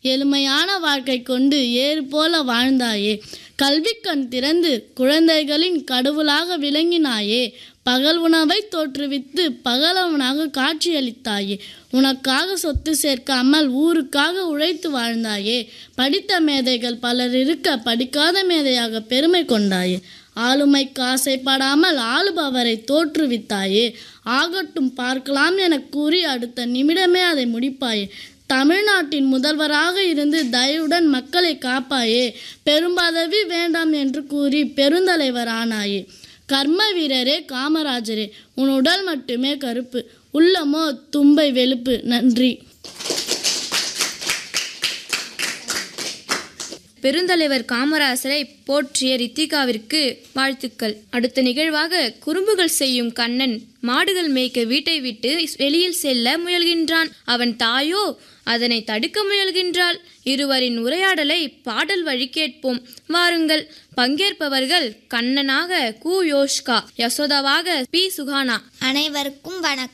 எளிமையான வாழ்க்கை கொண்டு ஏறு போல வாழ்ந்தாயே கல்விக்கண் திறந்து குழந்தைகளின் கடவுளாக விளங்கினாயே பகல் உணவை தோற்றுவித்து பகலவனாக காட்சியளித்தாயே உனக்காக சொத்து சேர்க்காமல் ஊருக்காக உழைத்து வாழ்ந்தாயே படித்த மேதைகள் பலர் இருக்க படிக்காத மேதையாக பெருமை கொண்டாயே ஆளுமைக்கு ஆசைப்படாமல் ஆளுபவரை தோற்றுவித்தாயே ஆகட்டும் பார்க்கலாம் என கூறி அடுத்த நிமிடமே அதை முடிப்பாயே தமிழ்நாட்டின் முதல்வராக இருந்து தயவுடன் மக்களை காப்பாயே பெரும்பதவி வேண்டாம் என்று கூறி பெருந்தலைவர் ஆனாயே கர்ம வீரரே காமராஜரே உன் உடல் மட்டுமே கருப்பு உள்ளமோ தும்பை வெளுப்பு நன்றி பெருந்தலைவர் காமராசரை போற்றிய ரித்திகாவிற்கு வாழ்த்துக்கள் அடுத்த நிகழ்வாக குறும்புகள் செய்யும் கண்ணன் மாடுகள் மேய்க்க வீட்டை விட்டு வெளியில் செல்ல முயல்கின்றான் அவன் தாயோ அதனை தடுக்க முயல்கின்றாள் இருவரின் உரையாடலை பாடல் வழி கேட்போம் வாருங்கள் பங்கேற்பவர்கள் கண்ணனாக கு யோஷ்கா யசோதாவாக பி சுகானா அனைவருக்கும் வணக்கம்